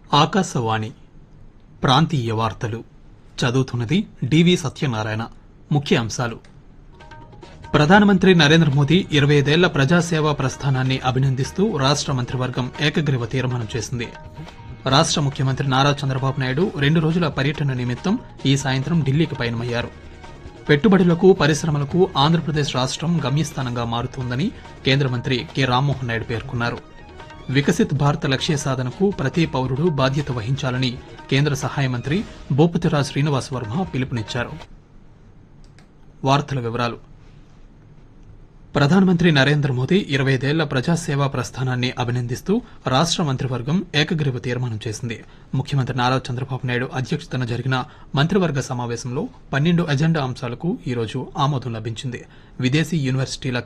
ఆకాశవాణి ప్రాంతీయ వార్తలు చదువుతున్నది డివి సత్యనారాయణ ముఖ్య అంశాలు ప్రధానమంత్రి నరేంద్ర మోదీ ఇరవై ఐదేళ్ల ప్రజాసేవా ప్రస్థానాన్ని అభినందిస్తూ రాష్ట మంత్రివర్గం ఏకగ్రీవ తీర్మానం చేసింది రాష్ట ముఖ్యమంత్రి నారా చంద్రబాబు నాయుడు రెండు రోజుల పర్యటన నిమిత్తం ఈ సాయంత్రం ఢిల్లీకి పయనమయ్యారు పెట్టుబడులకు పరిశ్రమలకు ఆంధ్రప్రదేశ్ రాష్టం గమ్యస్థానంగా మారుతోందని కేంద్ర మంత్రి కె రామ్మోహన్ నాయుడు పేర్కొన్నారు వికసిత్ భారత్ లక్ష్య సాధనకు ప్రతి పౌరుడు బాధ్యత వహించాలని కేంద్ర సహాయ మంత్రి భూపతిరాజ్ శ్రీనివాస్ వర్మ పిలుపునిచ్చారు వార్తల వివరాలు ప్రధానమంత్రి నరేంద్ర మోదీ ఇరవై ఐదేళ్ల ప్రజాసేవా ప్రస్థానాన్ని అభినందిస్తూ రాష్ట మంత్రివర్గం ఏకగ్రీవ తీర్మానం చేసింది ముఖ్యమంత్రి నారా చంద్రబాబు నాయుడు అధ్యక్షతన జరిగిన మంత్రివర్గ సమావేశంలో పన్నెండు అజెండా అంశాలకు ఈ రోజు ఆమోదం లభించింది విదేశీ యూనివర్సిటీల